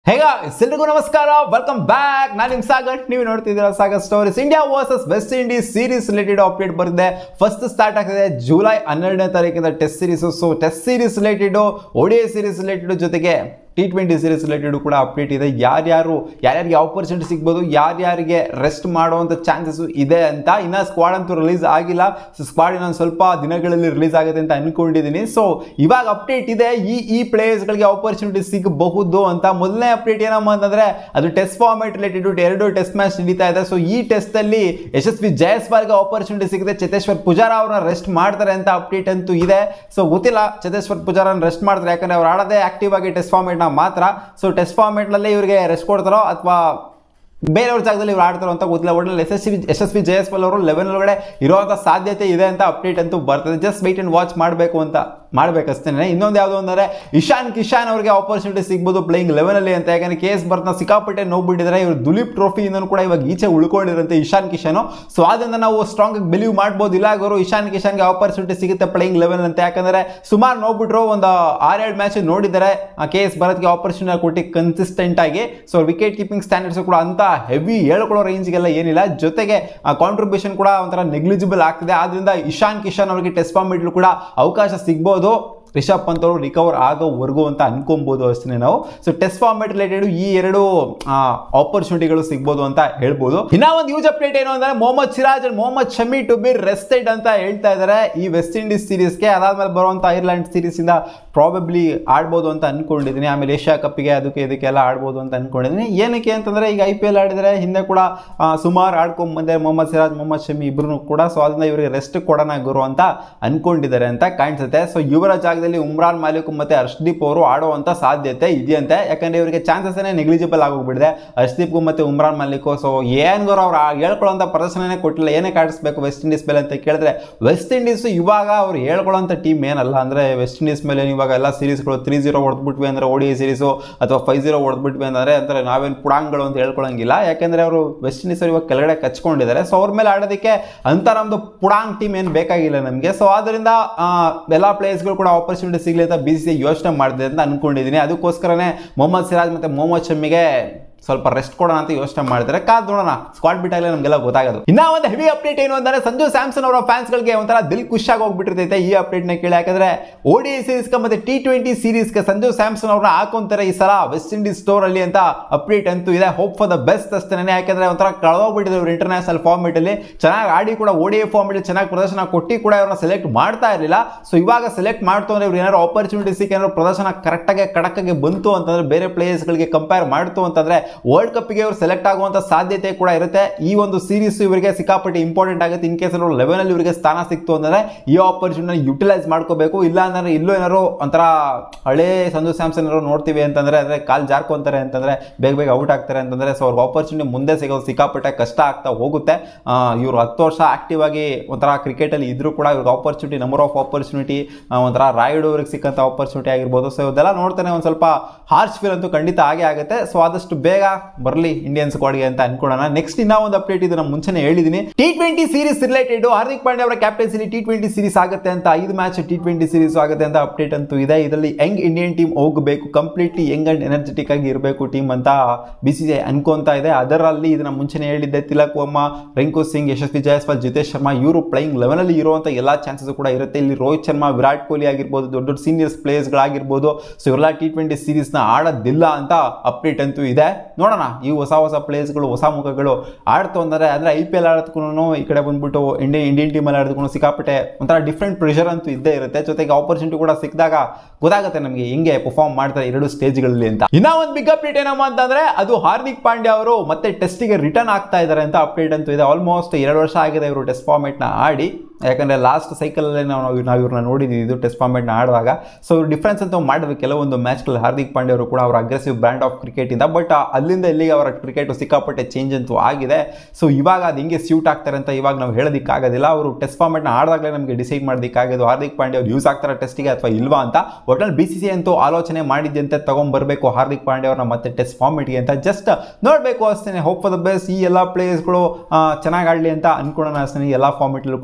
ಹೇಗ ಎಲ್ರಿಗೂ ನಮಸ್ಕಾರ ವೆಲ್ಕಮ್ ಬ್ಯಾಕ್ ನಾನು ನಿಮ್ ಸಾಗರ್ ನೀವು ನೋಡ್ತಿದ್ದೀರಾ Sagar stories India versus West Indies series related update ಬರುತ್ತೆ ಫಸ್ಟ್ ಸ್ಟಾರ್ಟ್ ಆಗ್ತಿದೆ ಜುಲೈ ಹನ್ನೆರಡನೇ ತಾರೀಕಿಂದ test series so test series related ODI series related ಜೊತೆಗೆ ಟಿ ಟ್ವೆಂಟಿ ಸೀರೀಸ್ ರಿಲೇಟೆಡ್ ಕೂಡ ಅಪ್ಡೇಟ್ ಇದೆ ಯಾರ್ಯಾರು ಯಾರ್ಯಾರಿಗೆ ಆಪರ್ಚುನಿಟಿ ಸಿಗ್ಬೋದು ಯಾರ್ಯಾರಿಗೆ ರೆಸ್ಟ್ ಮಾಡುವಂಥ ಚಾನ್ಸಸ್ ಇದೆ ಅಂತ ಇನ್ನ ಸ್ಕ್ವಾಡ್ ಅಂತೂ ರಿಲೀಸ್ ಆಗಿಲ್ಲ ಸೊ ಸ್ಕ್ವಾಡ್ ಇನ್ನೊಂದು ಸ್ವಲ್ಪ ದಿನಗಳಲ್ಲಿ ರಿಲೀಸ್ ಆಗುತ್ತೆ ಅಂತ ಅನ್ಕೊಂಡಿದ್ದೀನಿ ಸೊ ಇವಾಗ ಅಪ್ಡೇಟ್ ಇದೆ ಈ ಈ ಪ್ಲೇಯರ್ಸ್ಗಳಿಗೆ ಆಪರ್ಚುನಿಟಿ ಸಿಗಬಹುದು ಅಂತ ಮೊದಲನೇ ಅಪ್ಡೇಟ್ ಏನಮ್ಮ ಅಂತಂದ್ರೆ ಅದು ಟೆಸ್ಟ್ ಫಾರ್ಮೆಟ್ ರಿಲೇಟೆಡ್ ಎರಡು ಟೆಸ್ಟ್ ಮ್ಯಾಚ್ ನಡೀತಾ ಇದೆ ಸೊ ಈ ಟೆಸ್ಟ್ ಅಲ್ಲಿ ಯಶಸ್ವಿ ಜಯಸ್ವಾಲ್ಗೆ ಆಪರ್ಚುನಿಟಿ ಸಿಗುತ್ತೆ ಚತೇಶ್ವರ್ ಪೂಜಾರ ಅವ್ರನ್ನ ರೆಸ್ಟ್ ಮಾಡ್ತಾರೆ ಅಂತ ಅಪ್ಡೇಟ್ ಅಂತೂ ಇದೆ ಸೊ ಗೊತ್ತಿಲ್ಲ ಚತೇಶ್ವರ್ ಪೂಜಾರನ್ನ ರೆಸ್ಟ್ ಮಾಡ್ತಾರೆ ಯಾಕಂದ್ರೆ ಅವ್ರು ಆಡೋದೇ ಆಕ್ಟಿವ್ ಆಗಿ ಟೆಸ್ಟ್ ಫಾರ್ಮೆಟ್ನ ಮಾತ್ರ ಸೊ ಟೆಸ್ಟ್ ಫಾರ್ಮೆಟ್ನಲ್ಲೇ ಇವರಿಗೆ ರೆಸ್ಟ್ ಕೊಡ್ತಾರೋ ಅಥವಾ ಬೇರೆಯವ್ರ ಜಾಗದಲ್ಲಿ ಇವ್ರು ಆಡ್ತಾರೋ ಅಂತ ಗೊತ್ತಿಲ್ಲ ಒಟ್ಟಲ್ಲಿ ಯಶಸ್ವಿ ಯಶಸ್ವಿ ಜಯಸ್ವಾಲ್ ಅವರು ಲೆವೆನ್ ಒಳಗಡೆ ಇರುವಂಥ ಸಾಧ್ಯತೆ ಇದೆ ಅಂತ ಅಪ್ಡೇಟ್ ಅಂತೂ ಬರ್ತದೆ ಜಸ್ಟ್ ವೈಟ್ ಅಂಡ್ ವಾಚ್ ಮಾಡಬೇಕು ಅಂತ ಮಾಡ್ಬೇಕಷ್ಟೇ ಇನ್ನೊಂದು ಯಾವುದು ಅಂದರೆ ಇಶಾನ್ ಕಿಶಾನ್ ಅವರಿಗೆ ಆಪರ್ಚುನಿಟಿ ಸಿಗ್ಬೋದು ಪ್ಲೇಯಿಂಗ್ ಲೆವೆನಲ್ಲಿ ಅಂತ ಯಾಕಂದ್ರೆ ಕೆ ಎಸ್ ಬರ್ನ ಸಿಕ್ಕಾಪಟ್ಟೆ ನೋಡ್ಬಿಟ್ಟಿದ್ದಾರೆ ಇವರು ದುಲೀಪ್ ಟ್ರೋಫಿಯಿಂದನೂ ಕೂಡ ಇವಾಗ ಈಚೆ ಉಳ್ಕೊಂಡಿರಂತೆ ಇಶಾನ್ ಕಿಶಾನು ಸೊ ಅದರಿಂದ ನಾವು ಸ್ಟ್ರಾಂಗ್ ಆಗಿ ಬಿಲೀವ್ ಮಾಡ್ಬೋದು ಇಲ್ಲ ಅವರು ಇಶಾನ್ ಕಿಶಾನ್ಗೆ ಆಪರ್ಚುನಿಟಿ ಸಿಗುತ್ತೆ ಪ್ಲೇಯಿಂಗ್ ಲೆವೆಲ್ ಅಂತ ಯಾಕಂದ್ರೆ ಸುಮಾರು ನೋಡ್ಬಿಟ್ರು ಒಂದು ಆರೇಳು ಮ್ಯಾಚ್ ನೋಡಿದ್ದಾರೆ ಕೆ ಎಸ್ ಭರತ್ಗೆ ಆಪರ್ಚುನಿಟಿ ಕೊಟ್ಟು ಕನ್ಸಿಸ್ಟೆಂಟ್ ಆಗಿ ಸೊ ವಿಕೆಟ್ ಕೀಪಿಂಗ್ ಸ್ಟ್ಯಾಂಡರ್ಡ್ಸ್ ಕೂಡ ಅಂತ ಹೆವಿ ಹೇಳ್ಕೊಳ್ಳೋ ರೇಂಜ್ಗೆಲ್ಲ ಏನಿಲ್ಲ ಜೊತೆಗೆ ಕಾಂಟ್ರಿಬ್ಯೂಷನ್ ಕೂಡ ಒಂಥರ ನೆಗ್ಲಿಜಿಬಲ್ ಆಗ್ತಿದೆ ಆದ್ರಿಂದ ಇಶಾನ್ ಕಿಶಾನ್ ಅವರಿಗೆ ಟೆಸ್ಟ್ ಫಾರ್ಮೆಟ್ ಕೂಡ ಅವಕಾಶ ಸಿಗ್ಬೋದು ರಿಷಬ್ ಪಂತ್ ಅವರು ರಿಕವರ್ ಆಗೋವರೆಗೂ ಅಂತ ಅನ್ಕೊಬೋದು ಅಷ್ಟೇ ನಾವು ಸೊ ಟೆಸ್ಟ್ ಫಾರ್ಮೆಟ್ ರಿಲೇಟೆಡ್ ಈ ಎರಡು ಆಪರ್ಚುನಿಟಿಗಳು ಸಿಗ್ಬೋದು ಅಂತ ಹೇಳ್ಬೋದು ಇನ್ನ ಒಂದು ಯೂಸ್ ಅಪ್ಡೇಟ್ ಏನು ಅಂದ್ರೆ Mohammed Siraj and Mohammed Shami to be rested ಅಂತ ಹೇಳ್ತಾ ಇದ್ದಾರೆ ಈ ವೆಸ್ಟ್ ಇಂಡೀಸ್ ಸೀರೀಸ್ಗೆ ಅದಾದ್ಮೇಲೆ ಬರುವಂತ ಐರ್ಲೆಂಡ್ ಸೀರೀಸ್ ಇಂದ ಪ್ರಾಬಬ್ಲಿ ಆಡ್ಬೋದು ಅಂತ ಅನ್ಕೊಂಡಿದ್ದೀನಿ ಆಮೇಲೆ ಏಷ್ಯಾ ಕಪ್ಪಿಗೆ ಅದಕ್ಕೆ ಇದಕ್ಕೆಲ್ಲ ಆಡ್ಬೋದು ಅಂತ ಅನ್ಕೊಂಡಿದ್ದೀನಿ ಏನಕ್ಕೆ ಅಂತಂದ್ರೆ ಈಗ ಐ ಪಿ ಎಲ್ ಆಡಿದ್ರೆ ಹಿಂದೆ ಕೂಡ ಸುಮಾರು ಆಡ್ಕೊಂಡ್ ಬಂದೆ ಮೊಹಮ್ಮದ್ ಸಿರಾಜ್ ಮೊಹಮ್ಮದ್ ಶಮಿ ಇಬ್ರು ಕೂಡ ಸೊ ಅದರಿಂದ ಇವರಿಗೆ ರೆಸ್ಟ್ ಕೊಡೋಣ ಗುರು ಅಂತ ಅನ್ಕೊಂಡಿದ್ದಾರೆ ಅಂತ ಕಾಣಿಸುತ್ತೆ ಸೊ ಇವರ ಜಾಗದಲ್ಲಿ ಉಮ್ರಾನ್ ಮಾಲಿಕ್ ಮತ್ತೆ ಹರ್ಷದೀಪ್ ಅವರು ಆಡುವಂತ ಸಾಧ್ಯತೆ ಇದೆಯಂತೆ ಯಾಕಂದ್ರೆ ಇವರಿಗೆ ಚಾನ್ಸಸ್ ನೆಗ್ಲಿಜಿಬಲ್ ಆಗೋಗ್ಬಿಟ್ಟಿದೆ ಹರ್ಷದೀಪ್ಗೂ ಮತ್ತೆ ಉಮ್ರಾನ್ ಮಾಲಿಕ್ ಸೊ ಏನ್ ಗುರು ಅವ್ರು ಹೇಳ್ಕೊಳ್ಳೋಂಥ ಪ್ರದರ್ಶನನೇ ಕೊಟ್ಟಿಲ್ಲ ಏನಕ್ಕೆ ಆಡಿಸ್ಬೇಕು ವೆಸ್ಟ್ ಇಂಡೀಸ್ ಮೇಲೆ ಅಂತ ಕೇಳಿದ್ರೆ ವೆಸ್ಟ್ ಇಂಡೀಸ್ ಇವಾಗ ಅವ್ರು ಹೇಳ್ಕೊಳ್ಳೋಂಥ ಟೀಮ್ ಏನಲ್ಲ ಅಂದ್ರೆ ವೆಸ್ಟ್ ಇಂಡೀಸ್ ಮೇಲೆ ಇವಾಗ ಎಲ್ಲ ಸೀರೀಸ್ಗಳು ತ್ರೀ ಜೀರೋ ಹೊಡೆದ್ಬಿಟ್ವಿ ಅಂದ್ರೆ ಓಡಿ ಸೀರೀಸು ಅಥವಾ ಫೈವ್ ಜೀರೋ ಹೊಡೆದ್ಬಿಟ್ವಿ ಅಂದ್ರೆ ಅಂದ್ರೆ ನಾವೇನು ಪುಡಾಂಗ್ಗಳು ಅಂತ ಹೇಳ್ಕೊಳಂಗಿಲ್ಲ ಯಾಕಂದ್ರೆ ಅವರು ವೆಸ್ಟ್ ಇಂಡೀಸ್ ಇವಾಗ ಕೆಳಗಡೆ ಕಚ್ಕೊಂಡಿದ್ದಾರೆ ಸೊ ಅವ್ರ ಮೇಲೆ ಆಡೋದಕ್ಕೆ ಅಂತ ನಮ್ದು ಪುಡಾಂಗ್ ಟೀಮ್ ಏನು ಬೇಕಾಗಿಲ್ಲ ನಮಗೆ ಸೊ ಅದರಿಂದ ಎಲ್ಲ ಪ್ಲೇಯರ್ಸ್ಗಳು ಕೂಡ ಆಪರ್ಚುನಿಟಿ ಸಿಗಲಿ ಅಂತ ಬಿ ಸಿ ಯೋಚನೆ ಮಾಡಿದೆ ಅಂತ ಅನ್ಕೊಂಡಿದ್ದೀನಿ ಅದಕ್ಕೋಸ್ಕರನೇ ಮೊಹಮ್ಮದ್ ಸಿರಾಜ್ ಮತ್ತು ಮೊಹಮ್ಮದ್ ಶಮಿಗೆ ಸ್ವಲ್ಪ ರೆಸ್ಟ್ ಕೊಡೋಣ ಅಂತ ಯೋಚನೆ ಮಾಡಿದ್ರೆ ಕಾದ್ ನೋಡೋಣ ಸ್ಕ್ವಾಡ್ ಬಿಟ್ಟಾಗಲೇ ನಮಗೆಲ್ಲ ಗೊತ್ತಾಗೋದು ಇನ್ನ ಒಂದು ಹೆವಿ ಅಪ್ಡೇಟ್ ಏನು ಅಂದರೆ ಸಂಜು ಸ್ಯಾಮ್ಸನ್ ಅವರ ಫ್ಯಾನ್ಸ್ಗಳಿಗೆ ಒಂಥರ ದಿಲ್ ಖುಷಿಯಾಗಿ ಹೋಗ್ಬಿಟ್ಟಿರ್ತೈತೆ ಈ ಅಪ್ಡೇಟ್ನ ಕೇಳಿ ಯಾಕಂದ್ರೆ ಓಡಿ ಸೀರೀಸ್ಗೆ ಮತ್ತೆ ಟಿ ಟ್ವೆಂಟಿ ಸೀರೀಸ್ಗೆ ಸಂಜು ಸ್ಯಾಮ್ಸನ್ ಅವ್ರನ್ನ ಹಾಕೊಂತಾರೆ ಈ ಸಲ ವೆಸ್ಟ್ ಇಂಡೀಸ್ ಸ್ಟೋರ್ ಅಲ್ಲಿ ಅಂತ ಅಪ್ಡೇಟ್ ಅಂತೂ ಇದೆ ಹೋಪ್ ಫಾರ್ ದ ಬೆಸ್ಟ್ ಅಷ್ಟೇ ಯಾಕಂದ್ರೆ ಒಂಥರ ಕಳೆದೋಗ್ಬಿಟ್ಟಿದೆ ಇವರು ಇಂಟರ್ನ್ಯಾಷನಲ್ ಫಾರ್ಮೆಟ್ ಅಲ್ಲಿ ಚೆನ್ನಾಗಿ ಆಡಿ ಕೂಡ ಓಡಿ ಫಾರ್ಮೆಟ್ ಅಲ್ಲಿ ಚೆನ್ನಾಗಿ ಪ್ರದರ್ಶನ ಕೊಟ್ಟು ಕೂಡ ಇವ್ರನ್ನ ಸೆಲೆಕ್ಟ್ ಮಾಡ್ತಾ ಇರಲಿಲ್ಲ ಸೊ ಇವಾಗ ಸೆಲೆಕ್ಟ್ ಮಾಡ್ತು ಅಂದ್ರೆ ಇವ್ರು ಏನಾದ್ರು ಆಪರ್ಚುನಿಟಿ ಸಿಕ್ಕ ಏನಾದ್ರು ಪ್ರದರ್ಶನ ಕರೆಕ್ಟಾಗಿ ಕಡಕ್ಕಾಗಿ ಬಂತು ಅಂತಂದ್ರೆ ಬೇರೆ ಪ್ಲೇಯರ್ಸ್ಗಳಿಗೆ ಕಂಪೇರ್ ಮಾಡ್ತು ಅಂತಂದ್ರೆ ವರ್ಲ್ಡ್ ಕಪ್ಗೆ ಇವರು ಸೆಲೆಕ್ಟ್ ಆಗುವಂತ ಸಾಧ್ಯತೆ ಕೂಡ ಇರುತ್ತೆ ಈ ಒಂದು ಸೀರೀಸ್ ಇವರಿಗೆ ಸಿಕ್ಕಾಪಟ್ಟೆ ಇಂಪಾರ್ಟೆಂಟ್ ಆಗುತ್ತೆ ಇನ್ ಕೇಸ್ ಅವರು ಲೆವೆನ್ ಅಲ್ಲಿ ಇವರಿಗೆ ಸ್ಥಾನ ಸಿಕ್ತು ಅಂದ್ರೆ ಈ ಆಪರ್ಚುನಿಟಿ ಯುಟಿಲೈಸ್ ಮಾಡ್ಕೋಬೇಕು ಇಲ್ಲ ಅಂದ್ರೆ ಇಲ್ಲೂ ಏನಾದ್ರು ಒಂಥರ ಹಳೇ ಸಂಜು ಸ್ಯಾಮ್ಸನ್ ಏನಾದ್ರು ನೋಡ್ತೀವಿ ಅಂತಂದ್ರೆ ಅಂದ್ರೆ ಕಾಲ್ ಜಾರ್ಕೊಂತಾರೆ ಅಂತಂದ್ರೆ ಬೇಗ ಬೇಗ ಔಟ್ ಆಗ್ತಾರೆ ಅಂತಂದ್ರೆ ಸೊ ಅವ್ರಿಗೆ ಆಪರ್ಚುನಿಟಿ ಮುಂದೆ ಸಿಗೋದು ಸಿಕ್ಕಾಪಟ್ಟೆ ಕಷ್ಟ ಆಗ್ತಾ ಹೋಗುತ್ತೆ ಇವರು ಹತ್ತು ವರ್ಷ ಆಕ್ಟಿವ್ ಆಗಿ ಒಂಥರ ಕ್ರಿಕೆಟಲ್ಲಿ ಇದ್ರೂ ಕೂಡ ಇವ್ರಿಗೆ ಆಪರ್ಚುನಿಟಿ ನಂಬರ್ ಆಫ್ ಆಪರ್ಚುನಿಟಿ ಒಂಥರ ರಾಯ್ಡ್ ಅವ್ರಿಗೆ ಸಿಕ್ಕಂಥ ಆಪರ್ಚುನಿಟಿ ಆಗಿರ್ಬೋದು ಸೊ ಇದೆಲ್ಲ ನೋಡ್ತಾನೆ ಒಂದು ಸ್ವಲ್ಪ ಹಾರ್ಶ್ ಫೀಲ್ ಅಂತೂ ಖಂಡಿತ ಆಗೇ ಆಗುತ್ತೆ ಸೊ ಆದಷ್ಟು ಬೇಗ ಬರಲಿ ಇಂಡಿಯನ್ ಸ್ಕ್ವಾಡ್ಗೆ ಅಂತ ಅನ್ಕೊಳ್ಳೋಣ ನೆಕ್ಸ್ಟ್ ಇನ್ನ ಒಂದು ಅಪ್ಡೇಟ್ ಇದನ್ನ ಮುಂಚೆನೆ ಹೇಳಿದ್ದೀನಿ T twenty series related Hardik Pandya ಅವರ ಕ್ಯಾಪ್ಟನ್ಸಿಲಿ ಟಿ ಟ್ವೆಂಟಿ ಸೀರೀಸ್ ಆಗುತ್ತೆ ಅಂತ ಐದು ಮ್ಯಾಚ್ ಟಿ ಟ್ವೆಂಟಿ ಸೀರೀಸ್ ಆಗುತ್ತೆ ಅಂತ ಅಪ್ಡೇಟ್ ಅಂತೂ ಇದೆ ಇದರಲ್ಲಿ ಯಂಗ್ ಇಂಡಿಯನ್ ಟೀಮ್ ಹೋಗಬೇಕು ಕಂಪ್ಲೀಟ್ಲಿ ಯಂಗ್ ಅಂಡ್ ಎನರ್ಜೆಟಿಕ್ ಆಗಿ ಇರಬೇಕು ಟೀಮ್ ಅಂತ ಬಿ ಸಿ ಸಿ ಅನ್ಕೊಂತಾ ಇದೆ ಅದರಲ್ಲಿ ಇದನ್ನ ಮುಂಚೆನೆ ಹೇಳಿದ್ದೆ ತಿಲಕ್ ವರ್ಮ ರಿಂಕು ಸಿಂಗ್ ಯಶಸ್ವಿ ಜಯಸ್ವಾಲ್ ಜಿತೇಶ್ ಶರ್ಮಾ ಇವರು ಪ್ಲೇಯಿಂಗ್ ಲೆವೆನಲ್ಲಿ ಇರುವಂಥ ಎಲ್ಲ ಚಾನ್ಸಸ್ ಕೂಡ ಇರುತ್ತೆ ಇಲ್ಲಿ ರೋಹಿತ್ ಶರ್ಮಾ ವಿರಾಟ್ ಕೊಹ್ಲಿ ಆಗಿರ್ಬೋದು ದೊಡ್ಡ ದೊಡ್ಡ ಸೀನಿಯರ್ಸ್ ಪ್ಲೇಯರ್ಸ್ಗಳಾಗಿರ್ಬೋದು ಸೊ ಇವರೆಲ್ಲ ಟಿ ಟ್ವೆಂಟಿ ಸೀರೀಸ್ನ ಆಡೋದಿಲ್ಲ ಅಂತ ಅಪ್ಡೇಟ್ ಅಂತೂ ಇದೆ ನೋಡೋಣ ಈ ಹೊಸ ಹೊಸ ಪ್ಲೇಯರ್ಸ್ಗಳು ಹೊಸ ಮುಖಗಳು ಆಡ್ತು ಅಂದರೆ ಅಂದರೆ ಐ ಪಿ ಎಲ್ ಆಡೋದಕ್ಕೂ ಈ ಕಡೆ ಬಂದ್ಬಿಟ್ಟು ಇಂಡಿಯನ್ ಇಂಡಿಯನ್ ಟೀಮಲ್ಲಿ ಆಡೋದಕ್ಕೂ ಸಿಕ್ಕಾಪಟ್ಟೆ ಒಂಥರ ಡಿಫ್ರೆಂಟ್ ಪ್ರೆಷರ್ ಅಂತೂ ಇದ್ದೇ ಇರುತ್ತೆ ಜೊತೆಗೆ ಆಪರ್ಚುನಿಟಿ ಕೂಡ ಸಿಕ್ಕಿದಾಗ ಗೊತ್ತಾಗುತ್ತೆ ನಮಗೆ ಹೆಂಗೆ ಪರ್ಫಾರ್ಮ್ ಮಾಡ್ತಾರೆ ಎರಡು ಸ್ಟೇಜ್ಗಳಲ್ಲಿ ಅಂತ ಇನ್ನ ಒಂದು ಬಿಗ್ ಅಪ್ಡೇಟ್ ಏನಮ್ಮ ಅಂತಂದ್ರೆ ಅದು ಹಾರ್ದಿಕ್ ಪಾಂಡ್ಯ ಅವರು ಮತ್ತೆ ಟೆಸ್ಟಿಗೆ ರಿಟರ್ನ್ ಆಗ್ತಾ ಇದ್ದಾರೆ ಅಂತ ಅಪ್ಡೇಟ್ ಅಂತೂ ಇದೆ ಆಲ್ಮೋಸ್ಟ್ ಎರಡು ವರ್ಷ ಆಗಿದೆ ಇವರು ಟೆಸ್ಟ್ ಫಾರ್ಮೆಟ್ನ ಆಡಿ ಯಾಕಂದರೆ ಲಾಸ್ಟ್ ಸೈಕಲಲ್ಲೇ ನಾವು ನಾವು ಇವ್ರನ್ನ ನೋಡಿದ್ದೀವಿ ಇದು ಟೆಸ್ಟ್ ಫಾರ್ಮೆಟ್ನ ಆಡುವಾಗ ಸೊ ಇವ್ರು ಡಿಫ್ರೆನ್ಸ್ ಅಂತ ಮಾಡಿದ್ರು ಕೆಲವೊಂದು ಮ್ಯಾಚ್ಗಳಲ್ಲಿ ಹಾರ್ದಿಕ್ ಪಾಂಡ್ಯ ಅವರು ಕೂಡ ಅವರ ಅಗ್ರೆಸಿವ್ ಬ್ರ್ಯಾಂಡ್ ಆಫ್ ಕ್ರಿಕೆಟ್ ಇಂದ ಬಟ್ ಅಲ್ಲಿಂದ ಇಲ್ಲಿಗೆ ಅವರ ಕ್ರಿಕೆಟ್ ಸಿಕ್ಕಾಪಟ್ಟೆ ಚೇಂಜ್ ಅಂತೂ ಆಗಿದೆ ಸೊ ಇವಾಗ ಅದು ಹಿಂಗೆ ಸ್ಯೂಟ್ ಆಗ್ತಾರೆ ಅಂತ ಇವಾಗ ನಾವು ಹೇಳೋದಕ್ಕಾಗೋದಿಲ್ಲ ಅವರು ಟೆಸ್ಟ್ ಫಾರ್ಮೆಟ್ನ ಆಡಿದಾಗಲೇ ನಮಗೆ ಡಿಸೈಡ್ ಮಾಡೋದಕ್ಕಾಗೋದು ಹಾರ್ದಿಕ್ ಪಾಂಡ್ಯ ಅವ್ರು ಯೂಸ್ ಆಗ್ತಾರೆ ಟೆಸ್ಟಿಗೆ ಅಥವಾ ಇಲ್ವಾ ಅಂತ ಒಟ್ನಲ್ಲಿ ಬಿ ಸಿ ಸಿ ಅಂತೂ ಆಲೋಚನೆ ಮಾಡಿದ್ದಂತೆ ತಗೊಂಡ್ಬರಬೇಕು ಹಾರ್ದಿಕ್ ಪಾಂಡ್ಯ ಅವ್ರನ್ನ ಮತ್ತೆ ಟೆಸ್ಟ್ ಫಾರ್ಮೆಟ್ಗೆ ಅಂತ ಜಸ್ಟ್ ನೋಡಬೇಕು ಅಷ್ಟೇ ಹೋಪ್ ಫಾರ್ ದ ಬೆಸ್ಟ್ ಈ ಎಲ್ಲ ಪ್ಲೇಯರ್ಸ್ಗಳು ಚೆನ್ನಾಗಿ ಆಡಲಿ ಅಂತ ಅನ್ಕೊಳ್ಳೋಣ ಅಷ್ಟೇ ಎಲ್ಲ ಫಾರ್ಮೆಟ್ಲೂ ಕೂಡ ಅಂದರೆ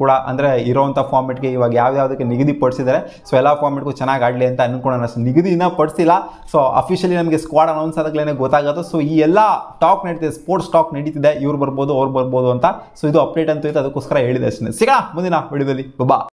ಅಂದರೆ ಇರೋವಂಥ ಫಾರ್ಮೆಟ್ಗೆ ಇವಾಗ ಯಾವ್ಯಾವುದಕ್ಕೆ ನಿಗದಿಪಡಿಸಿದ್ದಾರೆ ಸೊ ಎಲ್ಲ ಫಾರ್ಮೆಟ್ಗೂ ಚೆನ್ನಾಗಿ ಆಡಲಿ ಅಂತ ಅನ್ಕೊಳ್ಳೋಣ ಅಷ್ಟೇ ನಿಗದಿ ಇನ್ನೂ ಪಡಿಸಿಲ್ಲ ಸೊ ಅಫಿಷಿಯಲಿ ನಮಗೆ ಸ್ಕ್ವಾಡ್ ಅನೌನ್ಸ್ ಆದಾಗಲೇ ಗೊತ್ತಾಗೋದು ಸೊ ಈ ಎಲ್ಲ ಟಾಕ್ ನಡೀತಿದೆ ಸ್ಪೋರ್ಟ್ಸ್ ಟಾಕ್ ನಡೀತಿದೆ ಇವ್ರು ಬರ್ಬೋದು ಅವ್ರು ಬರ್ಬೋದು ಅಂತ ಸೊ ಇದು ಅಪ್ಡೇಟ್ ಅಂತೂ ಇದೆ ಅದಕ್ಕೋಸ್ಕರ ಹೇಳಿದೆ ಅಷ್ಟೇ ಸಿಗೋಣ ಮುಂದಿನ ವಿಡಿಯೋದಲ್ಲಿ ಬಾ